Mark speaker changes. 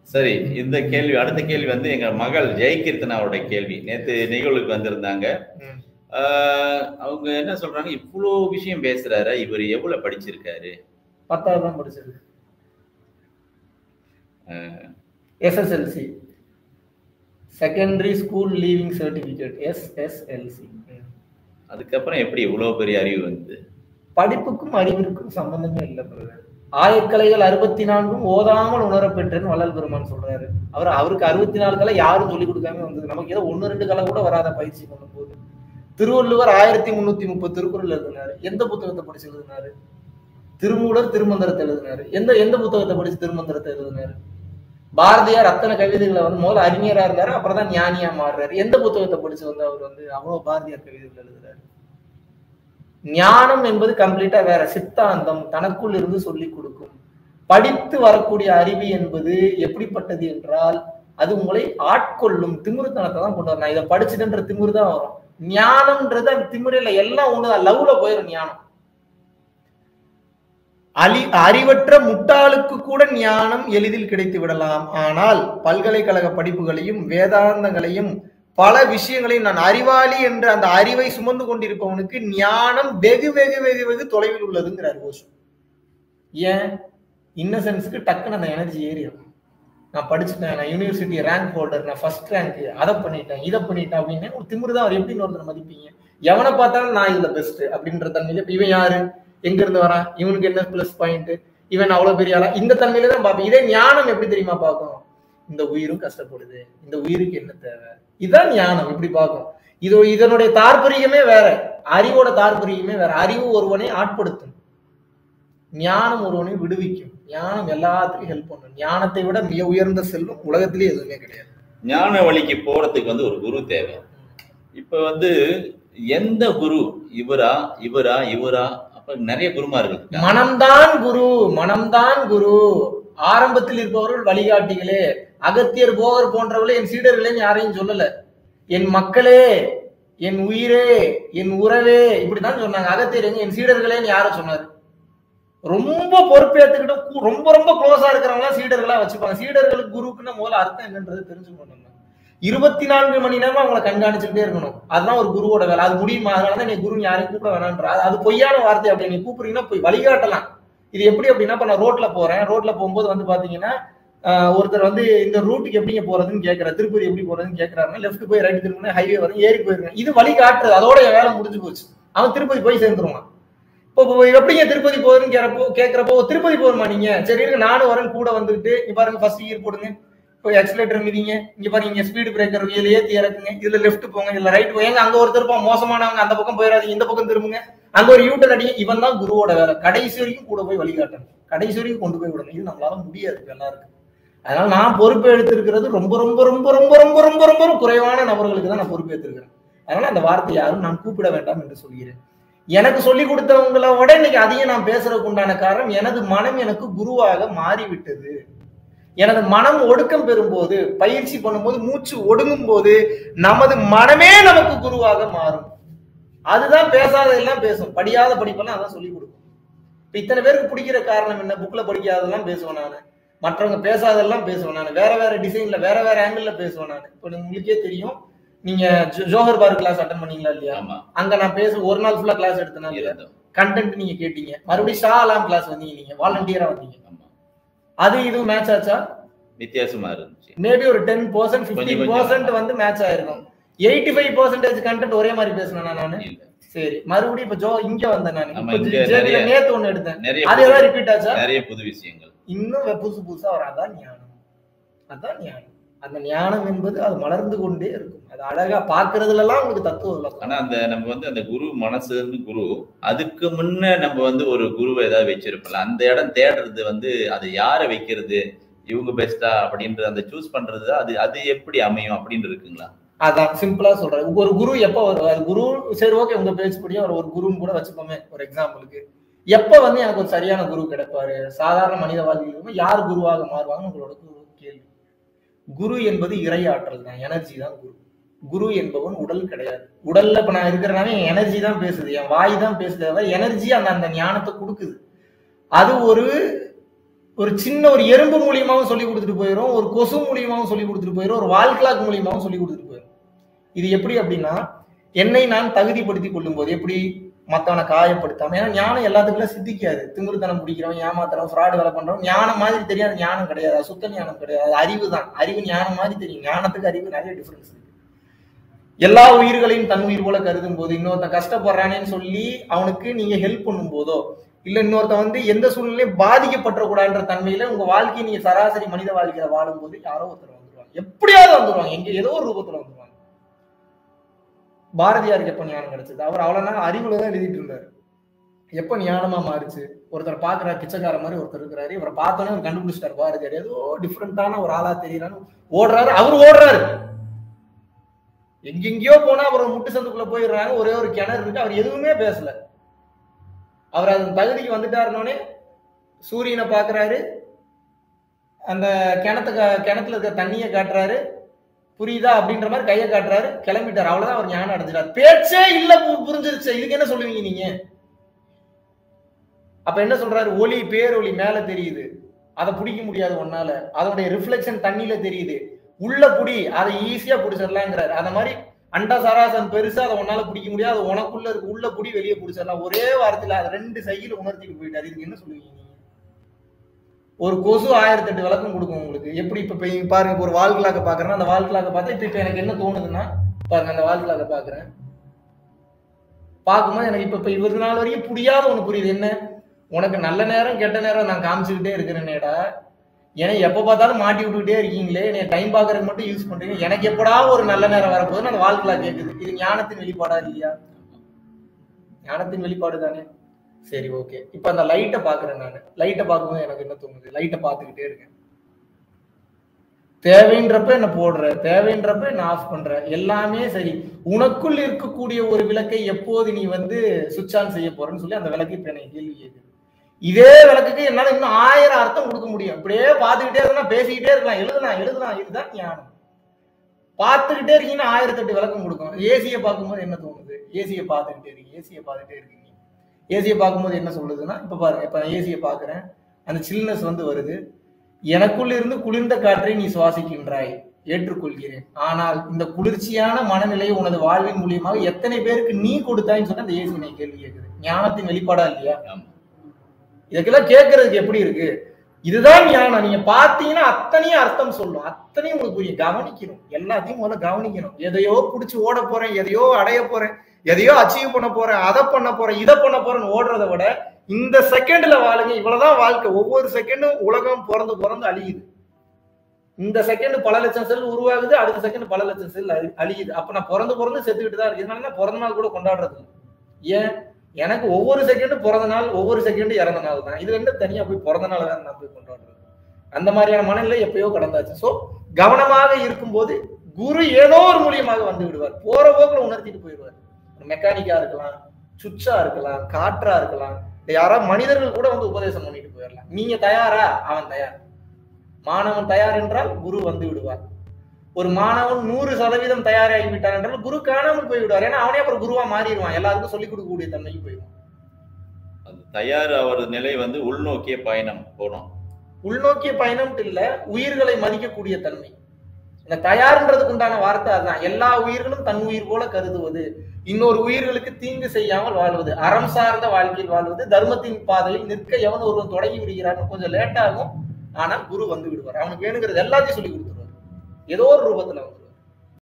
Speaker 1: சரி இந்த கேள்வி அடுத்த கேள்வி வந்து எங்க மகள் ஜெயகீர்த்தனாவோட கேள்வி நேத்து நிகழ்வுக்கு வந்திருந்தாங்க
Speaker 2: ம்.
Speaker 1: ஆஹ் அவங்க என்ன சொல்றாங்க இவ்வளோ விஷயம் பேசுறாரு இவர் எவ்வளவு படிச்சிருக்காரு
Speaker 2: பத்தாவது தான் படிச்சது SSLC secondary school leaving certificate SSLC
Speaker 1: அதுக்கப்புறம் எப்படி இவ்வளவு பெரிய அறிவு வந்து
Speaker 2: படிப்புக்கும் அறிவிற்கும் சம்பந்தமே இல்லை பிரதர் ஆயக்கலைகள் அறுபத்தி நான்கும் ஓதாமல் உணரப்பெற்றேன்னு வள்ளல் பெருமான் சொல்றாரு அவர் அவருக்கு அறுபத்தி நாலு கலை யாரும் சொல்லிக் கொடுக்காம வந்தது நமக்கு ஏதோ ஒன்னு ரெண்டு கலை கூட வராத பயிற்சி பண்ணும்போது திருவள்ளுவர் ஆயிரத்தி முன்னூத்தி முப்பது திருக்குறள் எழுதினாரு எந்த புத்தகத்தை படிச்சு எழுதினாரு திருமூலர் திருமந்திரத்தை எழுதினாரு எந்த எந்த புத்தகத்தை படிச்சு திருமந்திரத்தை எழுதினாரு பாரதியார் அத்தனை கவிதைகளை வந்து முதல்ல அறிஞரா இருந்தாரு அப்புறம் தான் ஞானியா மாறுறாரு எந்த புத்தகத்தை படிச்சு வந்து அவர் வந்து அவ்வளவு பாரதியார் கவிதைகள் எழுதுறாரு ஞானம் என்பது கம்ப்ளீட்டா வேற சித்தாந்தம் தனக்குள் இருந்து சொல்லிக் கொடுக்கும் படித்து வரக்கூடிய அறிவு என்பது எப்படிப்பட்டது என்றால் அது உங்களை ஆட்கொள்ளும் திமிருத்தனத்தை தான் கொண்டு வரும் நான் இதை படிச்சுட்டுன்ற திமிரு தான் வரும் ஞானம்ன்றது அந்த திமிரு இல்ல எல்லாம் ஒண்ணுதான் லவ்ல போயிடும் ஞானம் அலி அறிவற்ற முட்டாளுக்கு கூட ஞானம் எளிதில் கிடைத்து விடலாம் ஆனால் பல்கலைக்கழக படிப்புகளையும் வேதாந்தங்களையும் பல விஷயங்களையும் நான் அறிவாளி என்ற அந்த அறிவை சுமந்து கொண்டிருப்பவனுக்கு ஞானம் வெகு வெகு வெகு வெகு தொலைவில் உள்ளதுங்கிறார் ஓஷோ ஏன் இன்னசென்ஸ்க்கு டக்குன்னு அந்த எனர்ஜி ஏறிடும் நான் படிச்சுட்டேன் நான் யூனிவர்சிட்டி ரேங்க் ஹோல்டர் நான் ஃபர்ஸ்ட் ரேங்க் அதை பண்ணிட்டேன் இதை பண்ணிட்டேன் அப்படின்னு ஒரு திமிரு தான் அவர் எப்படின்னு ஒருத்தர் மதிப்பீங்க எவனை பார்த்தாலும் நான் இதுல பெஸ்ட் அப்படின்ற தன்மையில இப்ப இவன் யாரு எங்க இருந்து வரான் இவனுக்கு என்ன பிளஸ் பாயிண்ட் இவன் அவ்வளவு பெரிய ஆளா இந்த தன்மையில தான் பார்ப்பேன் இதே ஞானம் எப்படி தெரியுமா பார்க்கும் இந்த உயிரும் கஷ்டப்படுது இந்த உயிருக்கு என்ன தேவை இதுதான் ஞானம் இப்படி பார்க்கும் இது இதனுடைய தாற்பரியமே வேற அறிவோட தாற்பரியமே வேற அறிவு ஒருவனை ஆட்படுத்தும் ஞானம் ஒருவனை விடுவிக்கும் ஞானம் எல்லாத்துக்கும் ஹெல்ப் பண்ணும் ஞானத்தை விட மிக உயர்ந்த செல்வம் உலகத்திலே எதுவுமே கிடையாது
Speaker 1: ஞான வழிக்கு போறதுக்கு வந்து ஒரு குரு தேவை இப்ப வந்து எந்த குரு இவரா இவரா இவரா அப்ப நிறைய குருமார்கள் இருக்காங்க.
Speaker 2: மனம்தான் குரு மனம்தான் குரு ஆரம்பத்தில் இருப்பவர்கள் வழிகாட்டிகளே அகத்தியர் போகர் போன்றவர்களே என் சீடர்களேன்னு யாரையும் சொல்லல என் மக்களே என் உயிரே என் உறவே இப்படிதான் சொன்னாங்க அகத்தியர் எங்க என் சீடர்களேன்னு யார சொன்னாரு ரொம்ப பொறுப்பேற்றுக்கிட்டு கு- ரொம்ப ரொம்ப க்ளோஸா இருக்கிறவங்க சீடர்களா வச்சுப்பாங்க சீடர்களுக்கு குருக்குன்னு முதல்ல அர்த்தம் என்னன்றது தெரிஞ்சுக்கணும் நம்ம இருபத்தி நான்கு மணி நேரம் அவங்களை கண்காணிச்சுக்கிட்டே இருக்கணும் அதுதான் ஒரு குருவோட வேலை அது முடியுமா அதனாலதான் நீ குரு யாரையும் கூப்பிட வேணான்ற அது- அது பொய்யான வார்த்தை அப்படி நீ கூப்பிடுறீங்கன்னா போய் வழிகாட்டலாம் இது எப்படி அப்படின்னா இப்ப நான் ரோட்ல போறேன் ரோட்ல போகும்போது வந்து பாத்தீங்கன்னா ஆஹ், ஒருத்தர் வந்து இந்த ரூட்டுக்கு எப்படிங்க போறதுன்னு கேட்கற திருப்பதி எப்படி போறதுன்னு கேட்கறாருன்னா லெஃப்ட் போய் ரைட் திரும்பினா ஹைவே வரும் ஏறி போயிருங்க இது வழி காட்டுறது அதோட என் வேலை முடிஞ்சு போச்சு அவன் திருப்பதி போய் சேர்ந்துருவான் இப்போ இப்போ எப்படிங்க திருப்பதி போகுதுன்னு கேட்கறப்போ கேட்கறப்போ திருப்பதி போகணுமா நீங்க சரி இருங்க நானும் வரேன் கூட வந்துட்டு இங்க பாருங்க ஃபர்ஸ்ட் இயர் போடுங்க இப்போ எக்ஸலேட்டர் மிதிங்க இங்க பாருங்க இங்க ஸ்பீடு பிரேக்கர் இதுல ஏத்தி இறக்குங்க இதுல லெஃப்ட் போங்க இதுல ரைட் போங்க அங்க ஒருத்தர் இருப்பான் மோசமானவங்க அந்த பக்கம் போயிடாதீங்க இந்த பக்கம் திரும்புங்க அங்க ஒரு யூட்டன் அடிங்க இவன் தான் குருவோட வேலை கடைசி வரைக்கும் கூட போய் வழிகாட்டணும் கடைசி வரைக்கும் கொண்டு போய் விடணும் இது நம்மளால முடியாது இப்ப எல்லாருக்கும் அதனால நான் பொறுப்பு எடுத்திருக்கிறது ரொம்ப ரொம்ப ரொம்ப ரொம்ப ரொம்ப ரொம்ப ரொம்ப ரொம்ப குறைவான நபர்களுக்கு தான் நான் பொறுப்பு எடுத்திருக்கிறேன் அதனால அந்த வார்த்தை யாரும் நான் கூப்பிட வேண்டாம் என்று சொல்கிறேன் எனக்கு சொல்லி கொடுத்தவங்கள விட இன்னைக்கு அதிகம் நான் பேசுறதுக்கு உண்டான காரணம் எனது மனம் எனக்கு குருவாக மாறிவிட்டது எனது மனம் ஒடுக்கம் பெறும்போது பயிற்சி பண்ணும்போது மூச்சு ஒடுங்கும் போது நமது மனமே நமக்கு குருவாக மாறும் அதுதான் பேசாததெல்லாம் பேசும் படியாத படிப்பெல்லாம் அதான் சொல்லி கொடுக்கும் இப்ப இத்தனை பேருக்கு பிடிக்கிற காரணம் என்ன புக்ல படிக்காததெல்லாம் பேசுவேன் நான் மற்றவங்க பேசாததெல்லாம் பேசுவேன் நான் வேற வேற டிசைன்ல வேற வேற ஆங்கிள் பேசுவேன் நான் இப்போ உங்களுக்கே தெரியும் நீங்க ஜோ- ஜோஹர் பார் கிளாஸ் அட்டன் பண்ணீங்களா இல்லையா
Speaker 1: ஆமா
Speaker 2: அங்க நான் பேச ஒரு நாள் ஃபுல்லா கிளாஸ் எடுத்தேனா இல்லையா
Speaker 1: இருந்தோம்
Speaker 2: கண்டென்ட் நீங்க கேட்டீங்க மறுபடியும் ஷா அலாம் கிளாஸ் வந்தீங்க நீங்க வாலண்டியரா வந்தீங்க
Speaker 1: ஆமா
Speaker 2: அது இதுவும் மேட்ச் ஆச்சா
Speaker 1: வித்தியாசமா இருந்துச்சு
Speaker 2: மேபி ஒரு டென் பர்சன்ட்
Speaker 1: கொஞ்சம்
Speaker 2: பிப்டீன் பர்சன்ட் வந்து மேட்ச் ஆயிருக்கும் எயிட்டி ஃபைவ் பர்சன்டேஜ் கண்டென்ட் ஒரே மாதிரி பேசினேன் நானு
Speaker 1: இல்ல
Speaker 2: சரி மறுபடியும் இப்ப ஜோ இங்க வந்தேன் நான்
Speaker 1: ஆமா,
Speaker 2: இப்ப
Speaker 1: இங்க
Speaker 2: ஜெ-
Speaker 1: நிறைய-
Speaker 2: நேத்து ஒண்ணு எடுத்தேன்
Speaker 1: நிறைய
Speaker 2: அது ஏதாவது ரிப்பீட் ஆச்சா
Speaker 1: நிறைய புது விஷயங்கள்
Speaker 2: இன்னும் வெ- புதுசு புதுசா வரும் அதான் ஞானம் அதான் ஞானம் அந்த ஞானம் என்பது அது மலர்ந்து கொண்டே இருக்கும் அது அழகா பாக்குறதுல எல்லாம் உங்களுக்கு தத்துவம் விளக்கம்
Speaker 1: ஆனா அந்த நம்ம வந்து அந்த குரு மனசுன்னு குரு அதுக்கு முன்ன நம்ம வந்து ஒரு குருவை ஏதாவது வச்சிருப்போம்ல அந்த இடம் தேடுறது வந்து அது யாரை வைக்கிறது இவங்க பெஸ்டா அப்படின்ற அந்த சூஸ் பண்றது அது அது எப்படி அமையும் அப்படின்னு இருக்குங்களா
Speaker 2: அதான் சிம்பிளா சொல்றேன் ஒரு குரு எப்ப வருவார் குரு சரி ஓகே உங்க பேச்சுப்படியே அவர் ஒரு குருன்னு கூட வச்சுப்போமே ஒரு எக்ஸாம்பிளுக்கு எப்ப வந்து எனக்கு ஒரு சரியான குரு கிடைப்பாரு சாதாரண மனித வாழ்க்கையிலும் யார் குருவாக மாறுவாங்க உங்களோட குரு கேள்வி குரு என்பது இறை ஆற்றல் தான் எனர்ஜி தான் குரு குரு என்பவன் உடல் கிடையாது உடல்ல இப்ப நான் இருக்கிறனாவே என் எனர்ஜி தான் பேசுது என் வாய் தான் பேசுது எனர்ஜி அந்த அந்த ஞானத்தை கொடுக்குது அது ஒரு ஒரு சின்ன ஒரு எறும்பு மூலியமாவும் சொல்லி கொடுத்துட்டு போயிடும் ஒரு கொசு மூலியமாவும் சொல்லி கொடுத்துட்டு போயிடும் ஒரு வால் கிளாக் மூலியமாவும் சொல்லி கொடுத்துட்டு போயிடும் இது எப்படி அப்படின்னா என்னை நான் தகுதிப்படுத்தி கொள்ளும் போது எப்படி மத்தவனை காயப்படுத்தாம ஏன்னா ஞானம் எல்லாத்துக்குள்ள சித்திக்காது திமிருத்தனம் பிடிக்கிறவன் ஏமாத்துறவன் ஃப்ராடு வேலை பண்றவன் ஞானம் மாதிரி தெரியாது ஞானம் கிடையாது அது சுத்த ஞானம் கிடையாது அது அறிவு தான் அறிவு ஞானம் மாதிரி தெரியும் ஞானத்துக்கு அறிவு நிறைய டிஃபரன்ஸ் இருக்கு எல்லா உயிர்களையும் தன் உயிர் போல கருதும் போது இன்னொருத்தன் கஷ்டப்படுறானேன்னு சொல்லி அவனுக்கு நீங்க ஹெல்ப் பண்ணும் போதோ இல்ல இன்னொருத்தன் வந்து எந்த சூழ்நிலையும் பாதிக்கப்பட்டக்கூடாதுன்ற தன்மையில உங்க வாழ்க்கையை நீங்க சராசரி மனித வாழ்க்கையில வாழும் போது யாரோ ஒருத்தர் வந்துருவாங்க எப்படியாவது வந்துருவாங்க எங்க ஏதோ ஒரு ரூபத்துல வந்துருவாங்க பாரதியாருக்கு எப்ப ஞானம் கிடைச்சது அவர் அவ்வளவு நாள் அறிவுல தான் எழுதிட்டு இருந்தாரு எப்ப ஞானமா மாறுச்சு ஒருத்தர் பாக்குற பிச்சைக்கார மாதிரி ஒருத்தர் இருக்கிறாரு இவரை பார்த்தோன்னே அவர் கண்டுபிடிச்சிட்டாரு பாரதியார் ஏதோ டிஃப்ரெண்டான ஒரு ஆளா தெரியறான்னு ஓடுறாரு அவர் ஓடுறாரு எங்கெங்கயோ போனா அப்புறம் முட்டு சந்துக்குள்ள போயிடுறாங்க ஒரே ஒரு கிணறு இருக்கு அவர் எதுவுமே பேசல அவர் அந்த தகுதிக்கு வந்துட்டாருனோடனே சூரியனை பாக்குறாரு அந்த கிணத்து கிணத்துல இருக்க தண்ணியை காட்டுறாரு புரியுதா அப்படின்ற மாதிரி கையை காட்டுறாரு கிளம்பிட்டாரு அவ்வளவுதான் அவர் ஞானம் அடைஞ்சிட்டார் பேச்சே இல்ல பு- புரிஞ்சிருச்சு இதுக்கு என்ன சொல்லுவீங்க நீங்க அப்ப என்ன சொல்றாரு ஒளி பேரொளி மேல தெரியுது அதை பிடிக்க முடியாது ஒன்னால அதோடைய ரிஃப்ளெக்ஷன் தண்ணியில தெரியுது உள்ள புடி அதை ஈஸியா பிடிச்சிடலாங்கிறாரு அந்த மாதிரி அண்ட சராசன் பெருசா அதை உன்னால பிடிக்க முடியாது அது உனக்குள்ள இருக்கு உள்ள புடி வெளியே பிடிச்சிடலாம் ஒரே வாரத்துல அதை ரெண்டு சைக்கிள் உணர்த்திட்டு போயிட்டாரு இதுக்கு என்ன சொல்லுவீங்க நீங்க ஒரு கொசு ஆயிரத்தி எட்டு விளக்கம் கொடுக்கும் உங்களுக்கு எப்படி இப்ப இப்ப இங்க பாருங்க இப்ப ஒரு வால் கிளாக்க பாக்குறேன்னா அந்த வால் கிளாக்க பார்த்தா இப்ப இப்ப எனக்கு என்ன தோணுதுன்னா பாருங்க அந்த வால் கிளாக்க பாக்குறேன் பார்க்கும்போது எனக்கு இப்ப இப்ப இருபது நாள் வரைக்கும் புரியாத ஒண்ணு புரியுது என்ன உனக்கு நல்ல நேரம் கெட்ட நேரம் நான் காமிச்சுக்கிட்டே இருக்கிறேனேடா ஏன்னா எப்ப பார்த்தாலும் மாட்டி விட்டுக்கிட்டே இருக்கீங்களே என்னை டைம் பார்க்கறதுக்கு மட்டும் யூஸ் பண்றீங்க எனக்கு எப்படா ஒரு நல்ல நேரம் வரப்போகுதுன்னு அந்த வாழ்க்கையில கேக்குது இது ஞானத்தின் வெளிப்பாடா இல்லையா ஞானத்தின் வெளிப்பாடு தானே சரி ஓகே இப்ப அந்த லைட்டை பாக்குறேன் நான் லைட்டை பார்க்கும்போது எனக்கு என்ன தோணுது லைட்டை பார்த்துக்கிட்டே இருக்கேன் தேவைன்றப்ப என்ன போடுற தேவைன்றப்ப என்ன ஆஃப் பண்ற எல்லாமே சரி உனக்குள் இருக்கக்கூடிய ஒரு விளக்கை எப்போது நீ வந்து சுவிட்ச் ஆன் செய்ய போறேன்னு சொல்லி அந்த விளக்கு இப்ப எனக்கு கேள்வி கேக்குது இதே விளக்குக்கு என்னால இன்னும் ஆயிரம் அர்த்தம் கொடுக்க முடியும் இப்படியே பார்த்துக்கிட்டே இருக்கலாம் பேசிக்கிட்டே இருக்கலாம் எழுதலாம் எழுதலாம் இதுதான் ஞானம் பார்த்துக்கிட்டே இருக்கீங்கன்னா ஆயிரத்தெட்டு விளக்கம் கொடுக்கும் ஏசியை பார்க்கும்போது என்ன தோணுது ஏசியை பார்த்துக்கிட்டே இருக்கீங்க ஏசியை பார்த்துட்டே இருக்கீங்க ஏசியை பார்க்கும்போது என்ன சொல்லுதுன்னா இப்ப பாருங்க இப்ப நான் ஏசியை பார்க்கறேன் அந்த சில்னஸ் வந்து வருது எனக்குள்ள இருந்து குளிர்ந்த காற்றை நீ சுவாசிக்கின்றாய் ஏற்றுக்கொள்கிறேன் ஆனால் இந்த குளிர்ச்சியான மனநிலையை உனது வாழ்வின் மூலியமாக எத்தனை பேருக்கு நீ கொடுத்தாய்ன்னு சொன்னா அந்த ஏசி என்னை கேள்வி கேட்குது ஞானத்தின் வெளிப்பாடா இல்லையா
Speaker 1: ஆமா.
Speaker 2: இதுக்கெல்லாம் கேட்கறதுக்கு எப்படி இருக்கு இதுதான் ஞானம் நீங்க பாத்தீங்கன்னா அத்தனையும் அர்த்தம் சொல்லும் அத்தனையும் உங்களுக்கு புரியும் கவனிக்கணும் எல்லாத்தையும் முதல்ல கவனிக்கணும் எதையோ புடிச்சு ஓட போறேன் எதையோ அடைய போறேன் எதையோ அச்சீவ் பண்ண போறேன் அதை பண்ண போறேன் இதை பண்ண போறேன்னு ஓடுறதை விட இந்த செகண்ட்ல வாழுங்க இவ்வளவுதான் வாழ்க்கை ஒவ்வொரு செகண்டும் உலகம் பிறந்து பிறந்து அழியுது இந்த செகண்ட் பல லட்சம் செல் உருவாகுது அடுத்த செகண்ட் பல லட்சம் செல் அழி- அழியுது அப்ப நான் பிறந்து பிறந்து செத்துக்கிட்டு தான் இருக்கு இதனால நான் பிறந்த நாள் கூட கொண்டாடுறது இல்ல. ஏன் எனக்கு ஒவ்வொரு செகண்டும் பிறந்த நாள் ஒவ்வொரு செகண்டும் இறந்த நாள் தான் இது ரெண்டும் தனியா போய் பிறந்த நாள் தான் நான் போய் கொண்டாடுறது அந்த மாதிரியான மனநிலை எப்பயோ கடந்தாச்சு சோ கவனமாக இருக்கும்போது குரு ஏதோ ஒரு மூலியமாக வந்து விடுவார் போற போக்குல உணர்த்திட்டு போயிடுவார் மெக்கானிக்கா இருக்கலாம் சுவிட்சா இருக்கலாம் காற்றா இருக்கலாம் இல்ல யாராவது மனிதர்கள் கூட வந்து உபதேசம் பண்ணிட்டு போயிடலாம் நீங்க தயாரா அவன் தயார் மாணவன் தயார் என்றால் குரு வந்து விடுவார் ஒரு மாணவன் நூறு சதவீதம் தயாராகி விட்டான் என்றால் குரு காணாமல் போய் விடுவார் ஏன்னா அவனே அப்புறம் குருவா மாறிடுவான் எல்லாருக்கும் சொல்லிக் கொடுக்கக்கூடிய தன்மைக்கு போயிடுவான்
Speaker 1: அது தயார் அவர் நிலை வந்து உள்நோக்கிய பயணம் போனோம்
Speaker 2: உள்நோக்கிய பயணம் இல்ல உயிர்களை மதிக்கக்கூடிய தன்மை இந்த தயார்ன்றதுக்கு உண்டான வார்த்தை அதுதான் எல்லா உயிர்களும் தன் உயிர் போல கருதுவது இன்னொரு உயிர்களுக்கு தீங்கு செய்யாமல் வாழ்வது அறம் சார்ந்த வாழ்க்கையில் வாழ்வது தர்மத்தின் பாதையில் நிற்க எவன் ஒருவன் தொடங்கி விடுகிறான்னு கொஞ்சம் லேட் ஆகும் ஆனால் குரு வந்து விடுவார் அவனுக்கு வேணுங்கிறது எல்லாத்தையும் சொல்லி கொடுத்துருவார் ஏதோ ஒரு ரூபத்துல வந்து